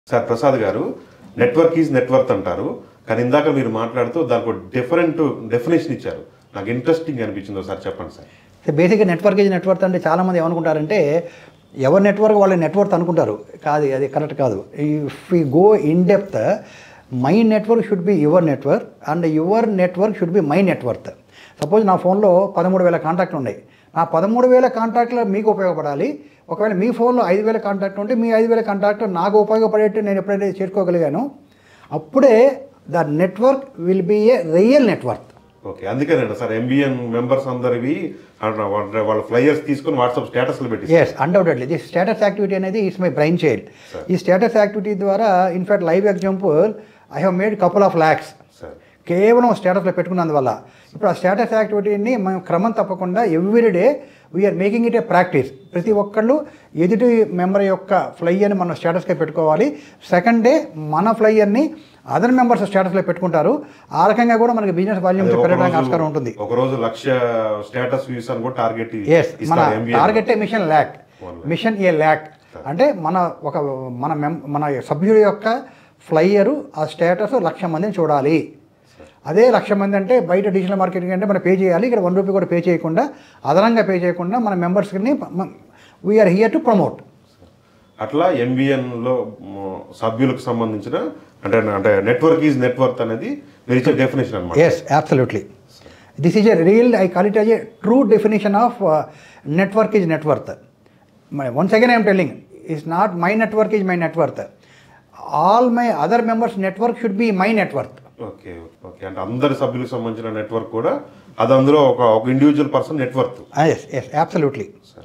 sir Prasad గారు network is network అంటారు కానీ ఇందాక మీరు మాట్లాడుతూ దానికి డిఫరెంట్ డెఫినేషన్ ఇచ్చారు నాకు ఇంట్రెస్టింగ్ అనిపించింది ఒకసారి చెప్పండి సార్ సో బేసిక్గా నెట్వర్క్ ఈజ్ నెట్వర్క్ అంటే చాలామంది ఏమనుకుంటారంటే ఎవరి నెట్వర్క్ వాళ్ళ నెట్వర్క్ అనుకుంటారు కాదు అది కరెక్ట్ కాదు if you go in depth my network should be your network and your network should be my network suppose నా ఫోన్లో పదమూడు వేల కాంటాక్ట్లు ఉన్నాయి నా పదమూడు వేల కాంటాక్ట్లు మీకు ఉపయోగపడాలి ఒకవేళ మీ ఫోన్లో ఐదు వేల కాంటాక్ట్ ఉంటే మీ ఐదు వేల కాంటాక్ట్ నాకు ఉపయోగపడేట్టు నేను ఎప్పుడైతే చేరుకోగలిగాను అప్పుడే the network will be a real network okay అందుకేనండి సార్ ఎంబీఎన్ మెంబర్స్ అందరివి అంటున్నా, వాళ్ళ వాళ్ళ ఫ్లైయర్స్ తీసుకొని వాట్సాప్ స్టేటస్లు పెట్టి yes undoubtedly the status activity అనేది ఇట్స్ మై బ్రైన్ చైల్డ్ ఈ స్టేటస్ యాక్టివిటీ ద్వారా in fact live example I have made couple of lakhs sir కేవలం స్టేటస్లో పెట్టుకున్నందువల్ల ఇప్పుడు ఆ స్టేటస్ యాక్టివిటీని మేము క్రమం తప్పకుండా everyday we are making it a practice ప్రతి ఒక్కళ్ళు ఎదుటి మెంబర్ యొక్క ఫ్లైయర్ని మనం స్టేటస్గా పెట్టుకోవాలి సెకండ్ డే మన ఫ్లైయర్ని అదర్ మెంబర్స్ స్టేటస్లో పెట్టుకుంటారు ఆ రకంగా కూడా మనకి బిజినెస్ వాల్యూమ్ అదే ఒక పెరగడానికి రోజు- ఆస్కారం ఉంటుంది ఒక రోజు లక్ష స్టేటస్ వ్యూస్ అని కూడా టార్గెట్ ఎస్ మన target mission lakh mission a lakh అంటే మన ఒక మన మెం మన సభ్యుడి యొక్క ఫ్లైయరు ఆ స్టేటస్ లక్ష మందిని చూడాలి అదే లక్ష మంది అంటే బయట డిజిటల్ మార్కెటింగ్ అంటే మనం పే చేయాలి ఇక్కడ వన్ రూపీ కూడా పే చేయకుండా అదనంగా పే చేయకుండా మన మెంబర్స్ని వీఆర్ హియర్ టు ప్రమోట్ అట్లా ఎంబీఎన్ లో మ్, సభ్యులకు సంబంధించిన అంటే అంటే నెట్వర్క్ ఈజ్ నెట్వర్క్ అనేది మీరు ఇచ్చే డెఫినేషన్ అనమాట yes absolutely this is a real I call it as a true definition of network is net worth once again I'm telling is not my network is my net worth all my other members network should be my network okay okay అంటే అందరి సభ్యులకు సంబంధించిన network కూడా అది అందులో ఒక ఒక individual person network yes yes absolutely